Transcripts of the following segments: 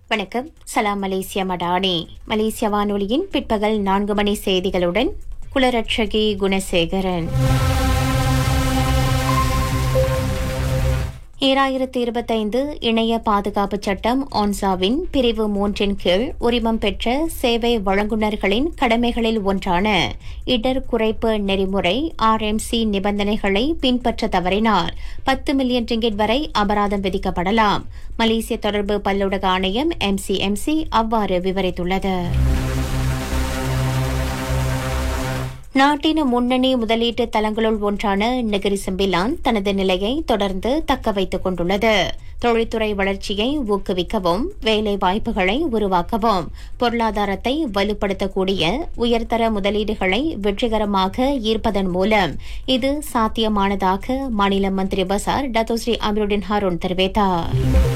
வணக்கம் சலாம் மலேசியா மடானி மலேசிய வானொலியின் பிற்பகல் நான்கு மணி செய்திகளுடன் குலரட்சகி குணசேகரன் ஈராயிரத்தி இருபத்தைந்து இணைய பாதுகாப்பு சட்டம் ஒன்சாவின் பிரிவு மூன்றின் கீழ் உரிமம் பெற்ற சேவை வழங்குநர்களின் கடமைகளில் ஒன்றான இடர் குறைப்பு நெறிமுறை ஆர்எம்சி நிபந்தனைகளை பின்பற்ற தவறினால் பத்து மில்லியன் ரிங்கிட் வரை அபராதம் விதிக்கப்படலாம் மலேசிய தொடர்பு பல்லூடக ஆணையம் எம்சிஎம்சி அவ்வாறு விவரித்துள்ளது நாட்டின் முன்னணி முதலீட்டு தளங்களுள் ஒன்றான நெகிரி சிம்பிலான் தனது நிலையை தொடர்ந்து தக்க வைத்துக் கொண்டுள்ளது தொழில்துறை வளர்ச்சியை ஊக்குவிக்கவும் வேலை வாய்ப்புகளை உருவாக்கவும் பொருளாதாரத்தை வலுப்படுத்தக்கூடிய உயர்தர முதலீடுகளை வெற்றிகரமாக ஈர்ப்பதன் மூலம் இது சாத்தியமானதாக மாநில மந்திரி பசார் டத்தோஸ்ரீ அமருடின் ஹாரூன் தெரிவித்தார்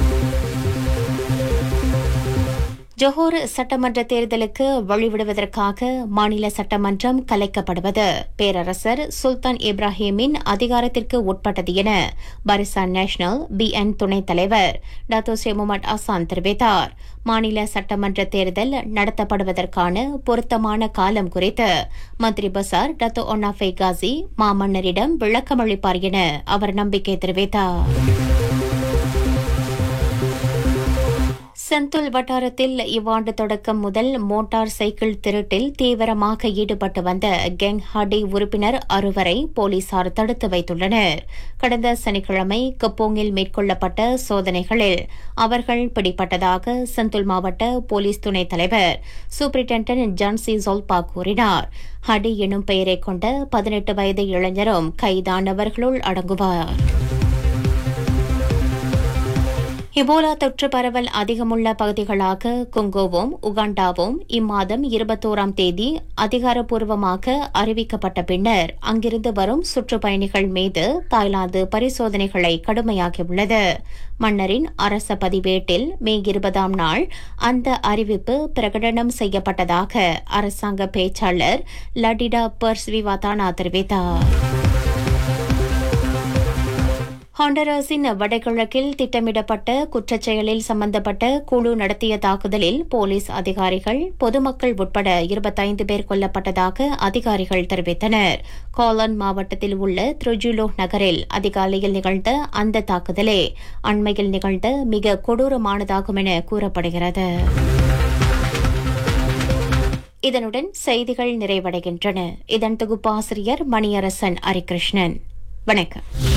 ஜொஹோர் சட்டமன்ற தேர்தலுக்கு வழிவிடுவதற்காக மாநில சட்டமன்றம் கலைக்கப்படுவது பேரரசர் சுல்தான் இப்ராஹிமின் அதிகாரத்திற்கு உட்பட்டது என பரிசான் நேஷனல் பிஎன் துணைத் தலைவர் டாத்தோ ஸ்ரீ முகமது அசான் தெரிவித்தார் மாநில சட்டமன்ற தேர்தல் நடத்தப்படுவதற்கான பொருத்தமான காலம் குறித்து மந்திரி பசார் டத்தோ ஒன்னாஃபை காசி மாமன்னரிடம் விளக்கமளிப்பார் என அவர் நம்பிக்கை தெரிவித்தார் செந்துல் வட்டாரத்தில் இவ்வாண்டு தொடக்கம் முதல் மோட்டார் சைக்கிள் திருட்டில் தீவிரமாக ஈடுபட்டு வந்த கெங் ஹாடி உறுப்பினர் அறுவரை போலீசார் தடுத்து வைத்துள்ளனர் கடந்த சனிக்கிழமை கப்போங்கில் மேற்கொள்ளப்பட்ட சோதனைகளில் அவர்கள் பிடிப்பட்டதாக செந்துல் மாவட்ட போலீஸ் துணைத் தலைவர் சூப்பரிண்டென்டன்ட் ஜான்சி ஜோல்பா கூறினார் ஹடி எனும் பெயரை கொண்ட பதினெட்டு வயது இளைஞரும் கைதானவர்களுள் அடங்குவார் இபோலா தொற்று பரவல் அதிகமுள்ள பகுதிகளாக கொங்கோவும் உகாண்டாவும் இம்மாதம் இருபத்தோராம் தேதி அதிகாரப்பூர்வமாக அறிவிக்கப்பட்ட பின்னர் அங்கிருந்து வரும் சுற்றுப்பயணிகள் மீது தாய்லாந்து பரிசோதனைகளை கடுமையாக்கியுள்ளது மன்னரின் அரச பதிவேட்டில் மே இருபதாம் நாள் அந்த அறிவிப்பு பிரகடனம் செய்யப்பட்டதாக அரசாங்க பேச்சாளர் லடிடா பர்ஸ்விவாதானா தெரிவித்தார் ஹாண்டராஸின் வடகிழக்கில் திட்டமிடப்பட்ட குற்றச்செயலில் சம்பந்தப்பட்ட குழு நடத்திய தாக்குதலில் போலீஸ் அதிகாரிகள் பொதுமக்கள் உட்பட இருபத்தைந்து பேர் கொல்லப்பட்டதாக அதிகாரிகள் தெரிவித்தனர் கோலன் மாவட்டத்தில் உள்ள த்ருஜுலோ நகரில் அதிகாலையில் நிகழ்ந்த அந்த தாக்குதலே அண்மையில் நிகழ்ந்த மிக கொடூரமானதாகும் என கூறப்படுகிறது இதனுடன் செய்திகள் நிறைவடைகின்றன இதன் தொகுப்பாசிரியர் மணியரசன் ஹரிகிருஷ்ணன் வணக்கம்